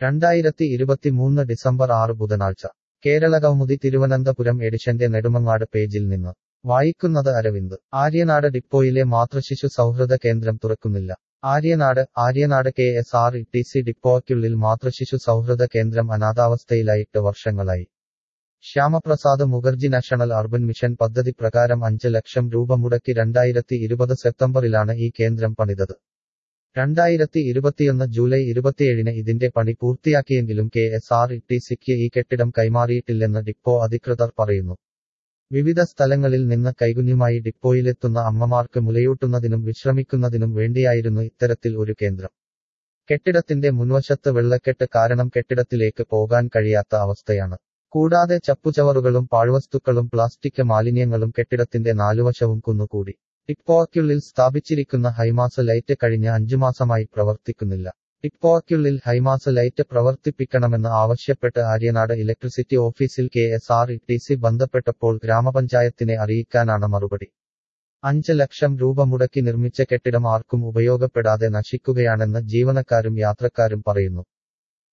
രണ്ടായിരത്തി ഇരുപത്തിമൂന്ന് ഡിസംബർ ആറ് ബുധനാഴ്ച കേരള കൗമുദി തിരുവനന്തപുരം എഡിഷന്റെ നെടുമങ്ങാട് പേജിൽ നിന്ന് വായിക്കുന്നത് അരവിന്ദ് ആര്യനാട് ഡിപ്പോയിലെ മാതൃശിശു സൗഹൃദ കേന്ദ്രം തുറക്കുന്നില്ല Aryanad Aryanad K S R E T C ഡിപ്പോയ്ക്കുള്ളിൽ മാതൃശിശു സൗഹൃദ കേന്ദ്രം അനാഥാവസ്ഥയിലായിട്ട് വർഷങ്ങളായി Syamaprasad Mukherjee national urban mission പദ്ധതി പ്രകാരം അഞ്ച് ലക്ഷം രൂപ മുടക്കി രണ്ടായിരത്തി ഇരുപത് സെപ്റ്റംബറിലാണ് ഈ കേന്ദ്രം പണിതത് രണ്ടായിരത്തി ഇരുപത്തിയൊന്ന് ജൂലൈ ഇരുപത്തിയേഴിന് ഇതിന്റെ പണി പൂർത്തിയാക്കിയെങ്കിലും K S R E T സിക്ക് ഈ കെട്ടിടം കൈമാറിയിട്ടില്ലെന്ന് ഡിപ്പോ അധികൃതർ പറയുന്നു വിവിധ സ്ഥലങ്ങളിൽ നിന്ന് കൈകുഞ്ഞുമായി ഡിപ്പോയിലെത്തുന്ന അമ്മമാർക്ക് മുലയൂട്ടുന്നതിനും വിശ്രമിക്കുന്നതിനും വേണ്ടിയായിരുന്നു ഇത്തരത്തിൽ ഒരു കേന്ദ്രം കെട്ടിടത്തിന്റെ മുൻവശത്ത് വെള്ളക്കെട്ട് കാരണം കെട്ടിടത്തിലേക്ക് പോകാൻ കഴിയാത്ത അവസ്ഥയാണ് കൂടാതെ ചപ്പുചവറുകളും പാഴ്വസ്തുക്കളും പ്ലാസ്റ്റിക് മാലിന്യങ്ങളും കെട്ടിടത്തിന്റെ നാലുവശവും കുന്നുകൂടി ടിപ്പോയ്ക്കുള്ളിൽ സ്ഥാപിച്ചിരിക്കുന്ന ഹൈമാസ് ലൈറ്റ് കഴിഞ്ഞ അഞ്ചു മാസമായി പ്രവർത്തിക്കുന്നില്ല ടിപ്പോയ്ക്കുള്ളിൽ ഹൈമാസ് ലൈറ്റ് പ്രവർത്തിപ്പിക്കണമെന്ന് ആവശ്യപ്പെട്ട് ആര്യനാട് ഇലക്ട്രിസിറ്റി ഓഫീസിൽ K S R E T C ബന്ധപ്പെട്ടപ്പോൾ ഗ്രാമപഞ്ചായത്തിനെ അറിയിക്കാനാണ് മറുപടി അഞ്ച് ലക്ഷം രൂപ മുടക്കി നിർമ്മിച്ച കെട്ടിടം ആർക്കും ഉപയോഗപ്പെടാതെ നശിക്കുകയാണെന്ന് ജീവനക്കാരും യാത്രക്കാരും പറയുന്നു